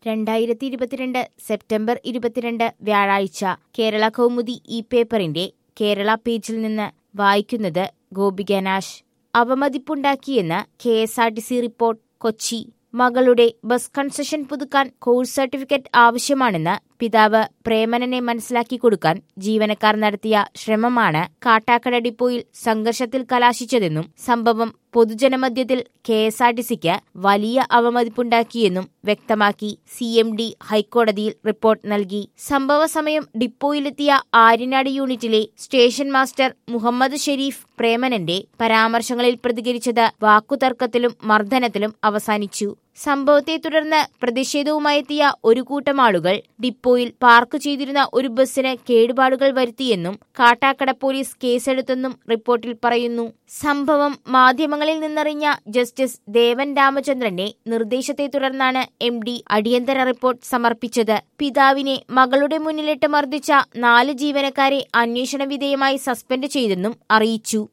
രണ്ടായിരത്തി ഇരുപത്തിരണ്ട് സെപ്റ്റംബർ ഇരുപത്തിരണ്ട് വ്യാഴാഴ്ച കേരള കൗമുദി ഈ പേപ്പറിന്റെ കേരള പേജിൽ നിന്ന് വായിക്കുന്നത് ഗോപിക നാഷ് അവമതിപ്പുണ്ടാക്കിയെന്ന് K S R T C report Kochi മകളുടെ ബസ് കൺസെഷൻ പുതുക്കാൻ കോഴ്സ് സർട്ടിഫിക്കറ്റ് ആവശ്യമാണെന്ന് പിതാവ് പ്രേമനനെ മനസ്സിലാക്കി കൊടുക്കാൻ ജീവനക്കാർ നടത്തിയ ശ്രമമാണ് കാട്ടാക്കട ഡിപ്പോയിൽ സംഘർഷത്തിൽ കലാശിച്ചതെന്നും സംഭവം പൊതുജനമധ്യത്തിൽ കെ എസ് ആർ ടി സിക്ക് വലിയ അവമതിപ്പുണ്ടാക്കിയെന്നും വ്യക്തമാക്കി സി എം ഡി ഹൈക്കോടതിയിൽ റിപ്പോർട്ട് നൽകി സംഭവ സമയം ഡിപ്പോയിലെത്തിയ ആര്യനാട് യൂണിറ്റിലെ സ്റ്റേഷൻ മാസ്റ്റർ മുഹമ്മദ് ഷെരീഫ് പ്രേമനന്റെ പരാമർശങ്ങളിൽ പ്രതികരിച്ചത് വാക്കുതർക്കത്തിലും മർദ്ദനത്തിലും അവസാനിച്ചു സംഭവത്തെ തുടർന്ന് പ്രതിഷേധവുമായെത്തിയ ഒരു കൂട്ടം ആളുകൾ ഡിപ്പോയിൽ പാർക്ക് ചെയ്തിരുന്ന ഒരു ബസ്സിന് കേടുപാടുകൾ വരുത്തിയെന്നും കാട്ടാക്കട പോലീസ് കേസെടുത്തെന്നും റിപ്പോർട്ടിൽ പറയുന്നു സംഭവം മാധ്യമങ്ങളിൽ നിന്നറിഞ്ഞ ജസ്റ്റിസ് ദേവൻ രാമചന്ദ്രന്റെ നിർദ്ദേശത്തെ തുടർന്നാണ് എം ഡി അടിയന്തര റിപ്പോർട്ട് സമർപ്പിച്ചത് പിതാവിനെ മകളുടെ മുന്നിലിട്ട് മർദ്ദിച്ച നാല് ജീവനക്കാരെ അന്വേഷണ വിധേയമായി സസ്പെൻഡ് ചെയ്തെന്നും അറിയിച്ചു